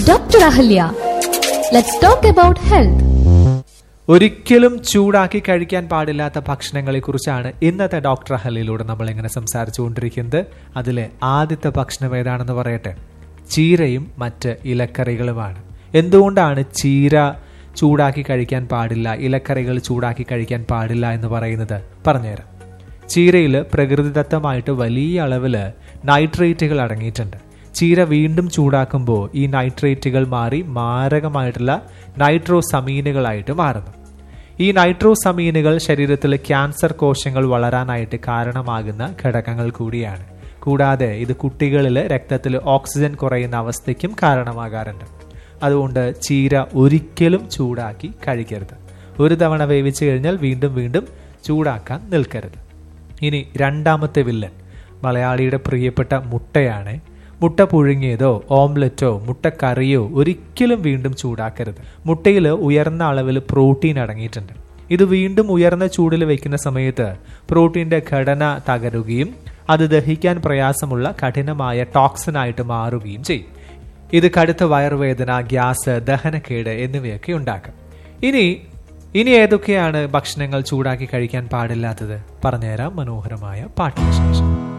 Dr. Ahalya. Let's talk about health. ഒരിക്കലും ചൂടാക്കി കഴിക്കാൻ പാടില്ലാത്ത ഭക്ഷണങ്ങളെ കുറിച്ചാണ് ഇന്നത്തെ ഡോക്ടർ ഹലിലൂടെ നമ്മൾ ഇങ്ങനെ സംസാരിച്ചുകൊണ്ടിരിക്കുന്നത് അതിലെ ആദ്യത്തെ ഭക്ഷണം ഏതാണെന്ന് പറയട്ടെ ചീരയും മറ്റ് ഇലക്കറികളുമാണ് എന്തുകൊണ്ടാണ് ചീര ചൂടാക്കി കഴിക്കാൻ പാടില്ല ഇലക്കറികൾ ചൂടാക്കി കഴിക്കാൻ പാടില്ല എന്ന് പറയുന്നത് പറഞ്ഞുതരാം ചീരയിൽ പ്രകൃതിദത്തമായിട്ട് വലിയ അളവിൽ നൈട്രേറ്റുകൾ അടങ്ങിയിട്ടുണ്ട് ചീര വീണ്ടും ചൂടാക്കുമ്പോൾ ഈ നൈട്രേറ്റുകൾ മാറി മാരകമായിട്ടുള്ള നൈട്രോസമീനുകളായിട്ട് മാറുന്നു ഈ നൈട്രോസമീനുകൾ ശരീരത്തിൽ ക്യാൻസർ കോശങ്ങൾ വളരാനായിട്ട് കാരണമാകുന്ന ഘടകങ്ങൾ കൂടിയാണ് കൂടാതെ ഇത് കുട്ടികളിൽ രക്തത്തിൽ ഓക്സിജൻ കുറയുന്ന അവസ്ഥയ്ക്കും കാരണമാകാറുണ്ട് അതുകൊണ്ട് ചീര ഒരിക്കലും ചൂടാക്കി കഴിക്കരുത് ഒരു തവണ വേവിച്ചു കഴിഞ്ഞാൽ വീണ്ടും വീണ്ടും ചൂടാക്കാൻ നിൽക്കരുത് ഇനി രണ്ടാമത്തെ വില്ലൻ മലയാളിയുടെ പ്രിയപ്പെട്ട മുട്ടയാണ് മുട്ട പുഴുങ്ങിയതോ ഓംലറ്റോ മുട്ടക്കറിയോ ഒരിക്കലും വീണ്ടും ചൂടാക്കരുത് മുട്ടയിൽ ഉയർന്ന അളവിൽ പ്രോട്ടീൻ അടങ്ങിയിട്ടുണ്ട് ഇത് വീണ്ടും ഉയർന്ന ചൂടിൽ വെക്കുന്ന സമയത്ത് പ്രോട്ടീന്റെ ഘടന തകരുകയും അത് ദഹിക്കാൻ പ്രയാസമുള്ള കഠിനമായ ടോക്സിനായിട്ട് മാറുകയും ചെയ്യും ഇത് കടുത്ത വയറുവേദന ഗ്യാസ് ദഹനക്കേട് എന്നിവയൊക്കെ ഉണ്ടാക്കും ഇനി ഇനി ഏതൊക്കെയാണ് ഭക്ഷണങ്ങൾ ചൂടാക്കി കഴിക്കാൻ പാടില്ലാത്തത് പറഞ്ഞുതരാം മനോഹരമായ പാട്ടിന് ശേഷം